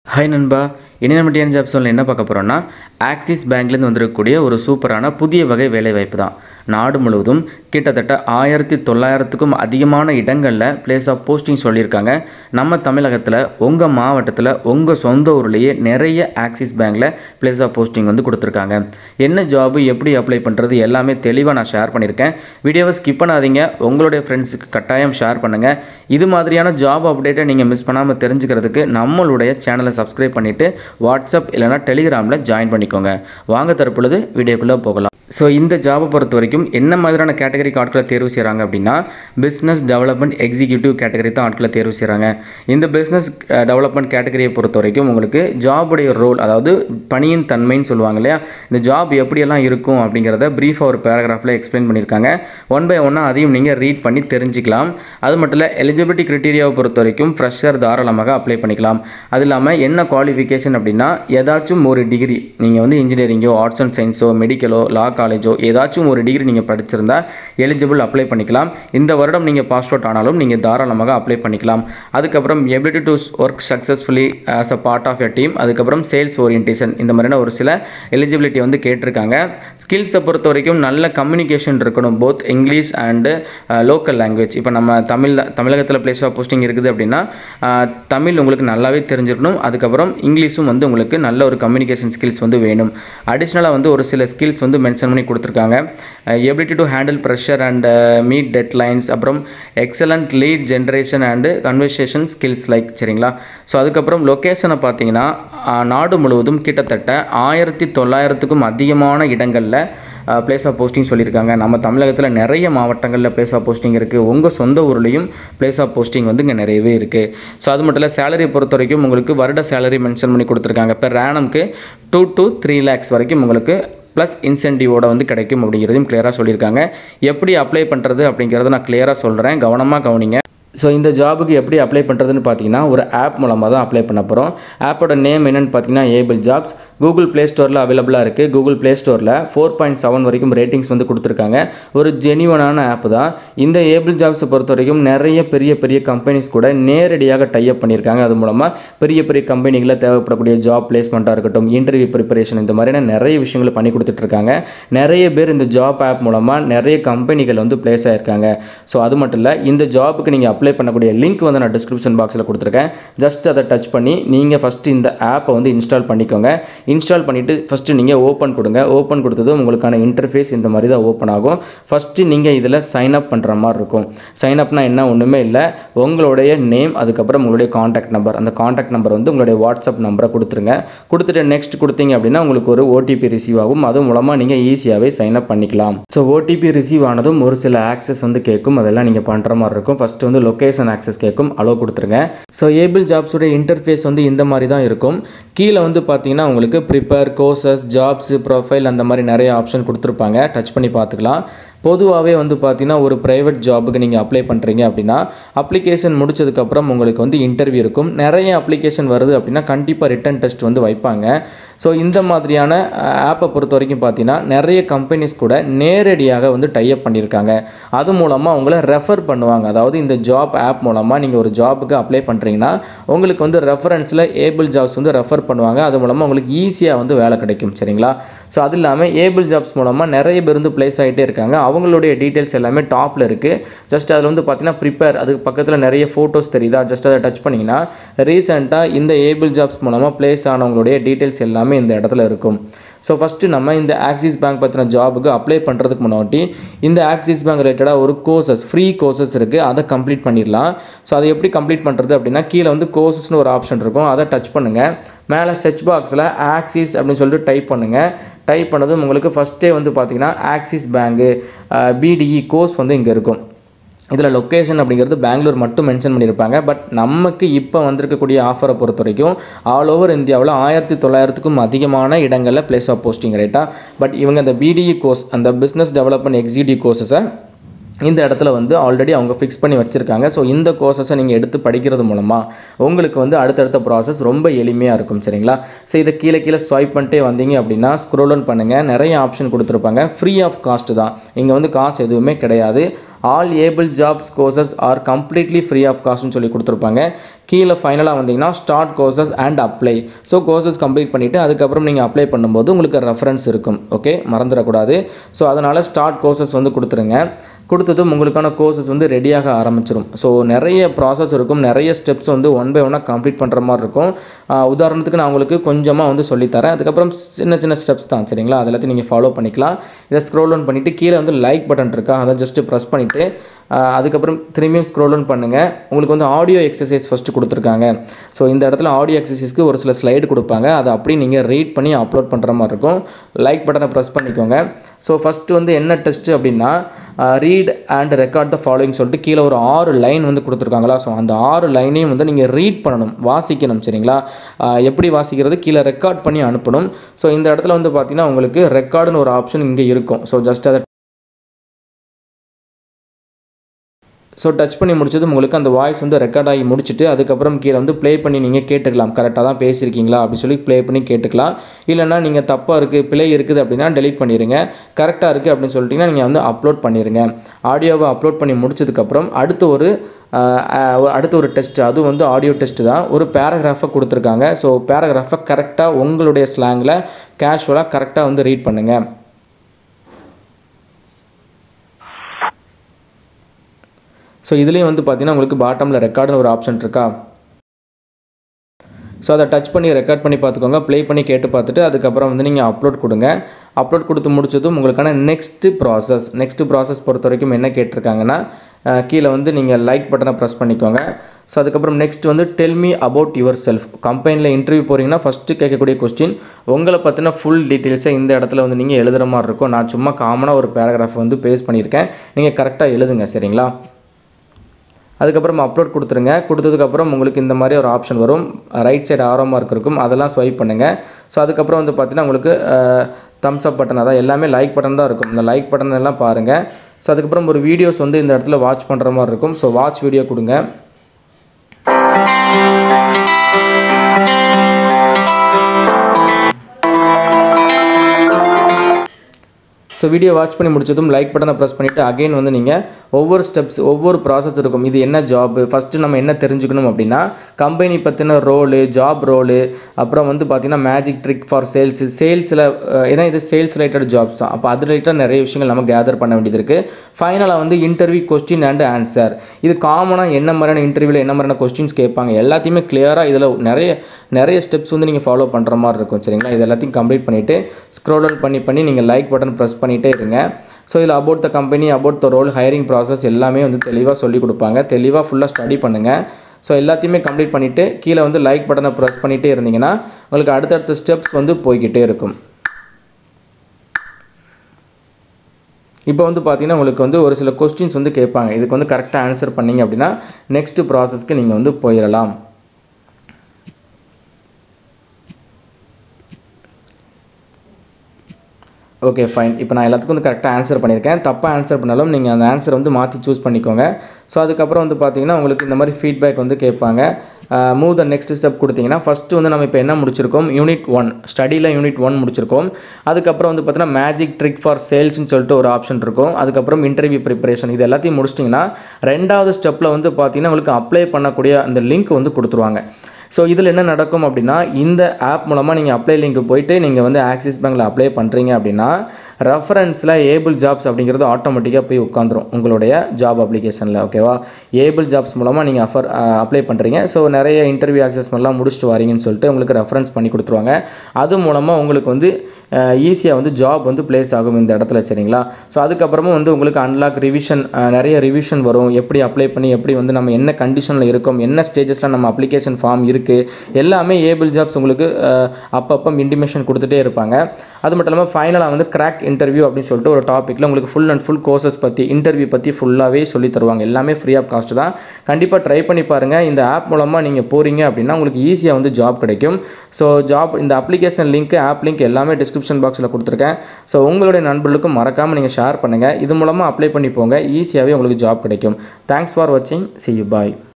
hi நண்பா இனி நம்ம டிஎன் ஜாப் சொல்ல என்ன பார்க்க போகிறோம்னா ஆக்சிஸ் பேங்க்லேருந்து வந்திருக்கக்கூடிய ஒரு சூப்பரான புதிய வகை வேலைவாய்ப்பு தான் நாடு முழுவதும் கிட்டத்தட்ட ஆயிரத்தி தொள்ளாயிரத்துக்கும் அதிகமான இடங்களில் பிளேஸ் ஆஃப் போஸ்டிங் சொல்லியிருக்காங்க நம்ம தமிழகத்தில் உங்கள் மாவட்டத்தில் உங்கள் சொந்த ஊர்லேயே நிறைய ஆக்சிஸ் பேங்க்கில் பிளேஸ் ஆஃப் போஸ்டிங் வந்து கொடுத்துருக்காங்க என்ன ஜாபு எப்படி அப்ளை பண்ணுறது எல்லாமே தெளிவாக நான் ஷேர் பண்ணியிருக்கேன் வீடியோவை ஸ்கிப் பண்ணாதீங்க உங்களுடைய ஃப்ரெண்ட்ஸுக்கு கட்டாயம் ஷேர் பண்ணுங்கள் இது மாதிரியான ஜாப் அப்டேட்டை நீங்கள் மிஸ் பண்ணாமல் தெரிஞ்சுக்கிறதுக்கு நம்மளுடைய சேனலை சப்ஸ்கிரைப் பண்ணிவிட்டு வாட்ஸ்அப் இல்லைனா டெலிகிராமில் ஜாயின் பண்ணிக்கோங்க வாங்க தற்பொழுது வீடியோக்குள்ளே போகலாம் ஸோ இந்த ஜாபை பொறுத்த வரைக்கும் என்ன மாதிரியான கேட்டகரி ஆட்களை தேர்வு செய்கிறாங்க அப்படின்னா பிஸ்னஸ் டெவலப்மெண்ட் எக்ஸிக்யூட்டிவ் கேட்டகரி தான் ஆட்களை தேர்வு செய்கிறாங்க இந்த பிஸ்னஸ் டெவலப்மெண்ட் கேட்டகரியை பொறுத்த வரைக்கும் உங்களுக்கு ஜாபுடைய ரோல் அதாவது பணியின் தன்மைன்னு சொல்லுவாங்க இல்லையா இந்த ஜாப் எப்படியெல்லாம் இருக்கும் அப்படிங்கிறத ப்ரீஃபாக ஒரு பேராகிராஃபில் எக்ஸ்பிளைன் பண்ணியிருக்காங்க ஒன் பை ஒன்னாக அதையும் நீங்கள் ரீட் பண்ணி தெரிஞ்சுக்கலாம் அது மட்டும் இல்லை எலிஜிபிலிட்டி கிரிட்டீரியாவை பொறுத்த வரைக்கும் ஃப்ரெஷர் தாராளமாக அப்ளை பண்ணிக்கலாம் அது இல்லாமல் என்ன குவாலிஃபிகேஷன் அப்படின்னா ஏதாச்சும் ஒரு டிகிரி நீங்கள் வந்து இன்ஜினியரிங்கோ ஆர்ட்ஸ் அண்ட் சயின்ஸோ மெடிக்கலோ லா காலேஜோ ஏதாச்சும் ஒரு டிகிரி நீங்கள் படிச்சிருந்தா எலிஜிபிள் அப்ளை பண்ணிக்கலாம் இந்த வருடம் நீங்கள் பாஸ் அவுட் ஆனாலும் நீங்கள் தாராளமாக அப்ளை பண்ணிக்கலாம் அதுக்கப்புறம் ability to work successfully as a part of a team அதுக்கப்புறம் சேல்ஸ் ஓரியன்டேஷன் இந்த மாதிரியான ஒரு சில எலிஜிபிலிட்டி வந்து கேட்டிருக்காங்க ஸ்கில்ஸை பொறுத்த வரைக்கும் நல்ல கம்யூனிகேஷன் இருக்கணும் both English and local language இப்போ நம்ம தமிழ் தமிழகத்தில் பிளேஸ் ஆஃப் போஸ்டிங் இருக்குது அப்படின்னா அஹ், தமிழ் உங்களுக்கு நல்லாவே தெரிஞ்சிருக்கணும் அதுக்கப்புறம் இங்கிலீஷும் வந்து உங்களுக்கு நல்ல ஒரு கம்யூனிகேஷன் ஸ்கில்ஸ் வந்து வேணும் அடிஷ்னலாக வந்து ஒரு சில ஸ்கில்ஸ் வந்து மென்ஷன் பண்ணி கொடுத்துருக்காங்க ability to handle pressure and meet deadlines அப்புறம் excellent lead generation and conversation skills like சரிங்களா ஸோ அதுக்கப்புறம் லொக்கேஷனை பார்த்தீங்கன்னா அஹ், நாடு முழுவதும் கிட்டத்தட்ட ஆயிரத்தி தொள்ளாயிரத்துக்கும் அதிகமான இடங்களில் பிளேஸ் ஆஃப் போஸ்டிங் சொல்லியிருக்காங்க நம்ம தமிழகத்தில் நிறைய மாவட்டங்களில் பிளேஸ் ஆஃப் போஸ்டிங் இருக்குது உங்கள் சொந்த ஊர்லேயும் பிளேஸ் ஆஃப் போஸ்டிங் வந்து இங்கே நிறையவே இருக்குது ஸோ அது மட்டும் இல்லை சேலரி பொறுத்த வரைக்கும் உங்களுக்கு வருட சேலரி மென்ஷன் பண்ணி கொடுத்துருக்காங்க இப்போ ரேனம்க்கு டூ to த்ரீ லேக்ஸ் வரைக்கும் உங்களுக்கு ப்ளஸ் இன்சென்டிவோட வந்து கிடைக்கும் அப்படிங்கிறதையும் கிளியராக சொல்லியிருக்காங்க எப்படி அப்ளை பண்ணுறது அப்படிங்கிறத நான் கிளியராக சொல்கிறேன் கவனமாக கவனிங்க ஸோ இந்த ஜாபுக்கு எப்படி அப்ளை பண்ணுறதுன்னு பார்த்தீங்கன்னா ஒரு ஆப் மூலமாக தான் அப்ளை பண்ண போகிறோம் ஆப்போட நேம் என்னன்னு பார்த்தீங்கன்னா ஏபிள் ஜாப்ஸ் கூகுள் ப்ளே ஸ்டோரில் அவைலபிளாக இருக்குது கூகுள் ப்ளே ஸ்டோரில் ஃபோர் பாயிண்ட் செவன் வரைக்கும் ரேட்டிங்ஸ் வந்து கொடுத்துருக்காங்க ஒரு ஜெனிவனான ஆப் தான் இந்த ஏபிள் ஜாப்ஸை பொறுத்த வரைக்கும் நிறைய பெரிய பெரிய கம்பெனிஸ் கூட நேரடியாக டைப் பண்ணியிருக்காங்க அது மூலமாக பெரிய பெரிய கம்பெனிகளில் தேவைப்படக்கூடிய ஜாப் பிளேஸ்மெண்ட்டாக இருக்கட்டும் இன்டர்வியூ ப்ரிப்பரேஷன் இந்த மாதிரியான நிறைய விஷயங்களை பண்ணி கொடுத்துட்ருக்காங்க நிறைய பேர் இந்த ஜாப் ஆப் மூலமாக நிறைய கம்பெனிகள் வந்து பிளேஸ் ஆயிருக்காங்க ஸோ அது மட்டும் இல்லை இந்த ஜாபுக்கு நீங்கள் அப்ளை பண்ணக்கூடிய லிங்க் வந்து நான் டிஸ்கிரிப்ஷன் பாக்ஸில் கொடுத்துருக்கேன் ஜஸ்ட் அதை டச் பண்ணி நீங்கள் ஃபஸ்ட்டு இந்த ஆப்பை வந்து இன்ஸ்டால் பண்ணிக்கோங்க இன்ஸ்டால் பண்ணிவிட்டு ஃபஸ்ட்டு நீங்கள் ஓப்பன் கொடுங்க ஓப்பன் கொடுத்ததும் உங்களுக்கான இன்டர்ஃபேஸ் இந்த மாதிரி தான் ஓப்பன் ஆகும் ஃபஸ்ட்டு நீங்கள் இதில் சைன் அப் பண்ணுற மாதிரி இருக்கும் சைன் அப்னா என்ன ஒன்றுமே இல்லை உங்களுடைய நேம் அதுக்கப்புறம் உங்களுடைய காண்டாக்ட் நம்பர் அந்த காண்டாக்ட் நம்பர் வந்து உங்களுடைய வாட்ஸ்அப் நம்பரை கொடுத்துருங்க கொடுத்துட்டு நெக்ஸ்ட் கொடுத்தீங்க அப்படின்னா உங்களுக்கு ஒரு ஓடிபி ரிசீவ் ஆகும் அது மூலமாக நீங்கள் ஈஸியாகவே சைன் அப் பண்ணிக்கலாம் ஸோ ஓடிபி ரிசீவ் ஆனதும் ஒரு சில ஆக்சஸ் வந்து கேட்கும் அதெல்லாம் நீங்கள் பண்ணுற மாதிரி இருக்கும் ஃபஸ்ட்டு வந்து லொக்கேஷன் ஆக்சஸ் கேட்கும் அலோ கொடுத்துருங்க ஸோ ஏபிள் ஜாப்ஸோட இன்டர்ஃபேஸ் வந்து இந்த மாதிரி தான் இருக்கும் கீழே வந்து பார்த்தீங்கன்னா உங்களுக்கு ப்ரிப்பேர் கோர்சஸ் ஜாப்ஸ் ப்ரொஃபைல் அந்த மாதிரி நிறைய ஆப்ஷன் கொடுத்துருப்பாங்க டச் பண்ணி பார்த்துக்கலாம் பொதுவாகவே வந்து பார்த்தீங்கன்னா ஒரு ப்ரைவேட் ஜாபுக்கு நீங்கள் அப்ளை பண்ணுறீங்க அப்படின்னா அப்ளிகேஷன் முடிச்சதுக்கப்புறம் உங்களுக்கு வந்து இன்டர்வியூ இருக்கும் நிறைய அப்ளிகேஷன் வருது அப்படின்னா கண்டிப்பாக ரிட்டன் டெஸ்ட் வந்து வைப்பாங்க ஸோ இந்த மாதிரியான ஆப்பை பொறுத்த வரைக்கும் பார்த்தீங்கன்னா நிறைய கம்பெனிஸ் கூட நேரடியாக வந்து டைப் பண்ணியிருக்காங்க அது மூலமாக உங்களை ரெஃபர் பண்ணுவாங்க அதாவது இந்த ஜாப் ஆப் மூலமாக நீங்கள் ஒரு ஜாபுக்கு அப்ளை பண்ணுறீங்கன்னா உங்களுக்கு வந்து ரெஃபரன்ஸில் ஏபிள் ஜாப்ஸ் வந்து ரெஃபர் பண்ணுவாங்க அது மூலமாக உங்களுக்கு ஈஸியாக வந்து வேலை கிடைக்கும் சரிங்களா ஸோ அது இல்லாமல் ஏபிள் ஜாப்ஸ் மூலமாக நிறைய பேர் வந்து ப்ளேஸ் ஆகிட்டே இருக்காங்க அவங்களுடைய டீட்டெயில்ஸ் எல்லாமே டாப்பில் இருக்குது ஜஸ்ட் அதில் வந்து பார்த்தீங்கன்னா ப்ரிப்பேர் அதுக்கு பக்கத்தில் நிறைய ஃபோட்டோஸ் தெரியுதா ஜஸ்ட் அதை டச் பண்ணிங்கன்னா ரீசெண்டாக இந்த ஏபிள் ஜாப்ஸ் மூலமாக ப்ளேஸ் ஆனவங்களுடைய டீட்டெயில்ஸ் எல்லாமே இந்த இடத்துல இருக்கும் ஸோ ஃபஸ்ட்டு நம்ம இந்த ஆக்சிஸ் பேங்க் பற்றின ஜாபுக்கு அப்ளை பண்ணுறதுக்கு முன்னாடி இந்த ஆக்சிஸ் பேங்க் ரிலேட்டடாக ஒரு கோர்சஸ் ஃப்ரீ கோர்சஸ் இருக்குது அதை கம்ப்ளீட் பண்ணிடலாம் ஸோ அதை எப்படி கம்ப்ளீட் பண்ணுறது அப்படின்னா கீழே வந்து கோர்சஸ்னு ஒரு ஆப்ஷன் இருக்கும் அதை டச் பண்ணுங்கள் மேலே செர்ச் பாக்ஸில் ஆக்சிஸ் அப்படின்னு சொல்லிட்டு டைப் பண்ணுங்கள் டைப் பண்ணதும் உங்களுக்கு ஃபஸ்ட்டே வந்து பார்த்தீங்கன்னா ஆக்சிஸ் பேங்கு பிடிஇ கோர்ஸ் வந்து இங்கே இருக்கும் இதில் லொக்கேஷன் அப்படிங்கிறது பெங்களூர் மட்டும் மென்ஷன் பண்ணியிருப்பாங்க பட் நமக்கு இப்போ வந்திருக்கக்கூடிய ஆஃபரை பொறுத்த வரைக்கும் ஆல் ஓவர் இந்தியாவில் ஆயிரத்தி தொள்ளாயிரத்துக்கும் அதிகமான இடங்களில் பிளேஸ் ஆஃப் போஸ்டிங் ரைட்டா பட் இவங்க அந்த பிடிஇ கோர்ஸ் அந்த பிஸ்னஸ் டெவலப்மெண்ட் எக்ஸிக்யூட்டிவ் கோர்சஸை இந்த இடத்துல வந்து ஆல்ரெடி அவங்க ஃபிக்ஸ் பண்ணி வச்சுருக்காங்க ஸோ இந்த கோர்சஸை நீங்கள் எடுத்து படிக்கிறது மூலமாக உங்களுக்கு வந்து அடுத்தடுத்த ப்ராசஸ் ரொம்ப எளிமையாக இருக்கும் சரிங்களா ஸோ இதை கீழே கீழே ஸ்வைப் பண்ணிட்டே வந்தீங்க அப்படின்னா ஸ்க்ரோல் ஆன் பண்ணுங்கள் நிறைய ஆப்ஷன் கொடுத்துருப்பாங்க ஃப்ரீ ஆஃப் காஸ்ட் தான் இங்கே வந்து காசு எதுவுமே கிடையாது all able jobs courses are completely free of காஸ்ட்னு சொல்லி கொடுத்துருப்பாங்க கீழே ஃபைனலாக வந்தீங்கன்னா start courses and apply so courses complete பண்ணிவிட்டு அதுக்கப்புறம் நீங்கள் அப்ளை பண்ணும்போது உங்களுக்கு ரெஃபரன்ஸ் இருக்கும் ஓகே மறந்துடக்கூடாது ஸோ அதனால் ஸ்டார்ட் கோர்சஸ் வந்து கொடுத்துருங்க கொடுத்ததும் உங்களுக்கான கோர்சஸ் வந்து ரெடியாக ஆரம்பிச்சிடும் ஸோ நிறைய ப்ராசஸ் இருக்கும் நிறைய ஸ்டெப்ஸ் வந்து ஒன் பை ஒன்னாக கம்ப்ளீட் பண்ணுற மாதிரி இருக்கும் ஆஹ் உதாரணத்துக்கு நான் உங்களுக்கு கொஞ்சமாக வந்து சொல்லித்தரேன் அதுக்கப்புறம் சின்ன சின்ன ஸ்டெப்ஸ் தான் சரிங்களா அது எல்லாத்தையும் நீங்கள் ஃபாலோ பண்ணிக்கலாம் இதை ஸ்க்ரோல் ஆன் பண்ணிவிட்டு கீழே வந்து லைக் பட்டன் இருக்கா அதை ஜஸ்ட் ப்ரெஸ் பண்ணிவிட்டு அதுக்கப்புறம் திரும்பியும் ஸ்க்ரோல் ஆன் பண்ணுங்கள் உங்களுக்கு வந்து ஆடியோ எக்ஸசைஸ் ஃபஸ்ட்டு கொடுத்துருக்காங்க ஸோ இந்த இடத்துல ஆடியோ எக்ஸசைஸ்க்கு ஒரு சில ஸ்லைடு கொடுப்பாங்க அதை அப்படியே நீங்கள் ரீட் பண்ணி அப்லோட் பண்ணுற மாதிரி இருக்கும் லைக் பட்டனை ப்ரெஸ் பண்ணிக்கோங்க ஸோ ஃபஸ்ட்டு வந்து என்ன டெஸ்ட் அப்படின்னா read and record the following சொல்லிட்டு கீழே ஒரு ஆறு லைன் வந்து கொடுத்துருக்காங்களா ஸோ அந்த ஆறு லைனையும் வந்து நீங்கள் ரீட் பண்ணணும் வாசிக்கணும் சரிங்களா ஆஹ் எப்படி வாசிக்கிறது கீழே ரெக்கார்ட் பண்ணி அனுப்பணும் ஸோ இந்த இடத்துல வந்து பார்த்தீங்கன்னா உங்களுக்கு ரெக்கார்டுன்னு ஒரு ஆப்ஷன் இங்கே இருக்கும் ஸோ ஜஸ்ட் அதை ஸோ டச் பண்ணி முடிச்சதும் உங்களுக்கு அந்த வாய்ஸ் வந்து ரெக்கார்ட் ஆகி முடிச்சுட்டு அதுக்கப்புறம் கீழே வந்து ப்ளே பண்ணி நீங்கள் கேட்டுக்கலாம் கரெக்டாக தான் பேசியிருக்கீங்களா அப்படின்னு சொல்லி ப்ளே பண்ணி கேட்டுக்கலாம் இல்லைன்னா நீங்கள் தப்பாக இருக்குது பிழை இருக்குது அப்படின்னா டெலீட் பண்ணிடுங்க கரெக்டாக இருக்குது அப்படின்னு சொல்லிட்டீங்கன்னா நீங்கள் வந்து அப்லோட் பண்ணிடுங்க ஆடியோவை அப்லோட் பண்ணி முடிச்சதுக்கப்புறம் அடுத்து ஒரு ஆஹ் ஆஹ் அடுத்த ஒரு டெஸ்ட் அது வந்து ஆடியோ டெஸ்ட் தான் ஒரு பேராகிராஃபை கொடுத்துருக்காங்க ஸோ பேராகிராஃபை கரெக்டாக உங்களுடைய ஸ்லாங்கில் கேஷுவலாக கரெக்டாக வந்து ரீட் பண்ணுங்கள் ஸோ இதுலேயும் வந்து பார்த்தீங்கன்னா உங்களுக்கு பாட்டமில் ரெக்கார்டுன்னு ஒரு ஆப்ஷன் இருக்கா ஸோ அதை டச் பண்ணி ரெக்கார்ட் பண்ணி பார்த்துக்கோங்க ப்ளே பண்ணி கேட்டு பார்த்துட்டு அதுக்கப்புறம் வந்து நீங்கள் அப்லோட் கொடுங்க அப்லோட் கொடுத்து முடிச்சதும் உங்களுக்கான நெக்ஸ்ட்டு ப்ராசஸ் நெக்ஸ்ட் ப்ராசஸ் பொறுத்த வரைக்கும் என்ன கேட்டிருக்காங்கன்னா அஹ், கீழே வந்து நீங்கள் லைக் பட்டனை ப்ரெஸ் பண்ணிக்கோங்க ஸோ அதுக்கப்புறம் நெக்ஸ்ட் வந்து tell me about yourself கம்பெனியில் இன்டர்வியூ போகிறீங்கன்னா ஃபஸ்ட்டு கேட்கக்கூடிய கொஸ்டின் உங்களை பற்றின ஃபுல் டீட்டெயில்ஸை இந்த இடத்துல வந்து நீங்கள் எழுதுகிற மாதிரி இருக்கும் நான் சும்மா காமனாக ஒரு பேராகிராஃப் வந்து பேஸ் பண்ணியிருக்கேன் நீங்கள் கரெக்டாக எழுதுங்க சரிங்களா அதுக்கப்புறம் அப்லோட் கொடுத்துருங்க கொடுத்ததுக்கப்புறம் உங்களுக்கு இந்த மாதிரி ஒரு ஆப்ஷன் வரும் ரைட் சைடு ஆரோ மார்க் இருக்கும் அதெல்லாம் ஸ்வைப் பண்ணுங்கள் ஸோ அதுக்கப்புறம் வந்து பார்த்தீங்கன்னா உங்களுக்கு தம்ஸ் அப் பட்டன் அதான் எல்லாமே லைக் பட்டன் தான் இருக்கும் இந்த லைக் பட்டன் எல்லாம் பாருங்கள் ஸோ அதுக்கப்புறம் ஒரு வீடியோஸ் வந்து இந்த இடத்துல வாட்ச் பண்ணுற மாதிரி இருக்கும் ஸோ வாட்ச் வீடியோ கொடுங்க ஸோ வீடியோ வாட்ச் பண்ணி முடிச்சதும் லைக் பட்டனை ப்ரெஸ் பண்ணிவிட்டு அகைன் வந்து நீங்கள் ஒவ்வொரு ஸ்டெப்ஸ் ஒவ்வொரு ப்ராசஸ் இருக்கும் இது என்ன ஜாப் ஃபஸ்ட்டு நம்ம என்ன தெரிஞ்சுக்கணும் அப்படின்னா கம்பெனி பற்றின ரோலு ஜாப் ரோலு அப்புறம் வந்து பார்த்தீங்கன்னா மேஜிக் ட்ரிக் ஃபார் சேல்ஸ் சேல்ஸில் ஏன்னா இது சேல்ஸ் ரிலேட்டட் ஜாப்ஸ் தான் அப்போ அது ரிலேட்டட் நிறைய விஷயங்கள் நம்ம கேதர் பண்ண வேண்டியது இருக்குது ஃபைனலாக வந்து இன்டர்வியூ கொஸ்டின் அண்ட் ஆன்சர் இது காமனாக என்ன மாதிரியான இன்டர்வியூவில் என்ன மாதிரியான கொஸ்டின்ஸ் கேட்பாங்க எல்லாத்தையுமே கிளியராக இதில் நிறைய நிறைய ஸ்டெப்ஸ் வந்து நீங்கள் ஃபாலோ பண்ணுற மாதிரி இருக்கும் சரிங்களா இது எல்லாத்தையும் கம்ப்ளீட் பண்ணிவிட்டு ஸ்க்ரோல் டவுன் பண்ணி பண்ணி நீங்கள் லைக் பட்டன் ப்ரெஸ் பண்ணிகிட்டே இருங்க ஸோ இதில் about the company about the role hiring process எல்லாமே வந்து தெளிவாக சொல்லி கொடுப்பாங்க தெளிவாக ஃபுல்லாக ஸ்டடி பண்ணுங்கள் ஸோ எல்லாத்தையுமே கம்ப்ளீட் பண்ணிவிட்டு கீழே வந்து லைக் பட்டனை ப்ரெஸ் பண்ணிகிட்டே இருந்தீங்கன்னா உங்களுக்கு அடுத்தடுத்த ஸ்டெப்ஸ் வந்து போய்கிட்டே இருக்கும் இப்போ வந்து பார்த்தீங்கன்னா உங்களுக்கு வந்து ஒரு சில கொஸ்டின்ஸ் வந்து கேட்பாங்க இதுக்கு வந்து கரெக்டாக ஆன்சர் பண்ணீங்க அப்படின்னா நெக்ஸ்ட் ப்ராசஸ்க்கு நீங்கள் வந்து போயிடலாம் ஓகே ஃபைன் இப்போ நான் எல்லாத்துக்கும் வந்து கரெக்டாக ஆன்சர் பண்ணியிருக்கேன் தப்பாக ஆன்சர் பண்ணாலும் நீங்கள் அந்த ஆன்சர் வந்து மாற்றி சூஸ் பண்ணிக்கோங்க ஸோ அதுக்கப்புறம் வந்து பார்த்தீங்கன்னா உங்களுக்கு இந்த மாதிரி ஃபீட்பேக் வந்து கேட்பாங்க மூவ் த நெக்ஸ்ட் ஸ்டெப் கொடுத்தீங்கன்னா ஃபஸ்ட்டு வந்து நம்ம இப்போ என்ன முடிச்சிருக்கோம் யூனிட் ஒன் ஸ்டடியில் யூனிட் ஒன் முடிச்சிருக்கோம் அதுக்கப்புறம் வந்து பார்த்தீங்கன்னா மேஜிக் ட்ரிக் ஃபார் சேல்ஸ்னு சொல்லிட்டு ஒரு ஆப்ஷன் இருக்கும் அதுக்கப்புறம் இன்டர்வியூ ப்ரிப்பரேஷன் இது எல்லாத்தையும் முடிச்சிட்டிங்கன்னா ரெண்டாவது ஸ்டெப்பில் வந்து பார்த்தீங்கன்னா உங்களுக்கு அப்ளை பண்ணக்கூடிய அந்த லிங்க் வந்து கொடுத்துருவாங்க ஸோ இதில் என்ன நடக்கும் அப்படின்னா இந்த ஆப் மூலமாக நீங்கள் அப்ளை லிங்க் போயிட்டு நீங்கள் வந்து ஆக்சிஸ் பேங்க்கில் அப்ளை பண்ணுறீங்க அப்படின்னா ரெஃபரன்ஸில் ஏபிள் ஜாப்ஸ் அப்படிங்கிறது ஆட்டோமேட்டிக்காக போய் உட்காந்துரும் உங்களுடைய ஜாப் அப்ளிகேஷனில் ஓகேவா ஏபிள் ஜாப்ஸ் மூலமாக நீங்கள் அஃபர் அப்ளை பண்ணுறீங்க ஸோ நிறைய இன்டர்வியூ ஆக்சஸ் எல்லாம் முடிச்சுட்டு வரீங்கன்னு சொல்லிட்டு உங்களுக்கு ரெஃபரன்ஸ் பண்ணி கொடுத்துருவாங்க அது மூலமாக உங்களுக்கு வந்து ஈஸியாக வந்து ஜாப் வந்து பிளேஸ் ஆகும் இந்த இடத்துல சரிங்களா ஸோ அதுக்கப்புறமும் வந்து உங்களுக்கு அன்லாக் ரிவிஷன் நிறைய ரிவிஷன் வரும் எப்படி அப்ளை பண்ணி எப்படி வந்து நம்ம என்ன கண்டிஷனில் இருக்கோம் என்ன ஸ்டேஜஸில் நம்ம அப்ளிகேஷன் ஃபார்ம் இருக்குது எல்லாமே ஏபிள் ஜாப்ஸ் உங்களுக்கு அஹ், அப்பப்போ இன்டிமேஷன் கொடுத்துட்டே இருப்பாங்க அது மட்டும் இல்லாமல் ஃபைனலாக வந்து கிராக் இன்டர்வியூ அப்படின்னு சொல்லிட்டு ஒரு டாப்பிக்கில் உங்களுக்கு ஃபுல் அண்ட் ஃபுல் கோர்சஸ் பற்றி இன்டர்வியூ பற்றி ஃபுல்லாகவே சொல்லி தருவாங்க எல்லாமே ஃப்ரீ ஆஃப் காஸ்ட் தான் கண்டிப்பாக ட்ரை பண்ணி பாருங்கள் இந்த ஆப் மூலமாக நீங்கள் போகிறீங்க அப்படின்னா உங்களுக்கு ஈஸியாக வந்து ஜாப் கிடைக்கும் ஸோ ஜாப் இந்த அப்ளிகேஷன் லிங்க் ஆப் லிங்க் எல்லாமே டிஸ்கிரிப்ஷன் டிஸ்கிரிப்ஷன் பாக்ஸில் கொடுத்துருக்கேன் ஸோ உங்களுடைய நண்பர்களுக்கும் மறக்காமல் நீங்கள் ஷேர் பண்ணுங்கள் இது மூலமாக அப்ளை பண்ணி போங்க ஈஸியாகவே உங்களுக்கு ஜாப் கிடைக்கும் தேங்க்ஸ் ஃபார் வாட்சிங் see you bye